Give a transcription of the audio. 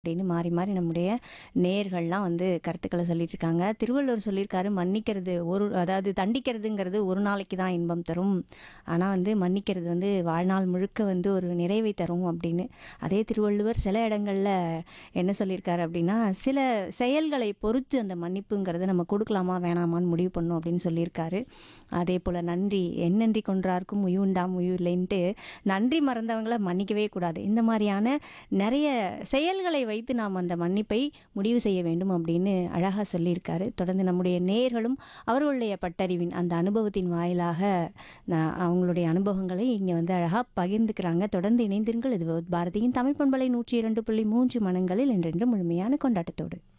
அப்படின்னு மாறி மாறி நம்முடைய நேயர்கள்லாம் வந்து கருத்துக்களை சொல்லிட்டு இருக்காங்க திருவள்ளுவர் சொல்லியிருக்காரு மன்னிக்கிறது ஒரு அதாவது தண்டிக்கிறதுங்கிறது ஒரு நாளைக்கு தான் இன்பம் தரும் ஆனால் வந்து மன்னிக்கிறது வந்து வாழ்நாள் முழுக்க வந்து ஒரு நிறைவை தரும் அப்படின்னு அதே திருவள்ளுவர் சில இடங்களில் என்ன சொல்லியிருக்காரு அப்படின்னா சில செயல்களை பொறுத்து அந்த மன்னிப்புங்கிறத நம்ம கொடுக்கலாமா வேணாமான்னு முடிவு பண்ணும் அப்படின்னு சொல்லியிருக்காரு அதே போல் நன்றி என் நன்றி கொன்றார்க்கும் உயுண்டாம் உயிர்லைன்ட்டு நன்றி மறந்தவங்கள மன்னிக்கவே கூடாது இந்த மாதிரியான நிறைய செயல்களை வைத்து நாம் அந்த மன்னிப்பை முடிவு செய்ய வேண்டும் அப்படின்னு அழகாக சொல்லியிருக்காரு தொடர்ந்து நம்முடைய நேயர்களும் அவர்களுடைய பட்டறிவின் அந்த அனுபவத்தின் வாயிலாக நான் அவங்களுடைய அனுபவங்களை இங்கே வந்து அழகாக பகிர்ந்துக்கிறாங்க தொடர்ந்து இணைந்திருங்கள் இது பாரதியின் தமிழ் பண்பலை நூற்றி இரண்டு புள்ளி மூன்று மனங்களில் என்றென்று முழுமையான கொண்டாட்டத்தோடு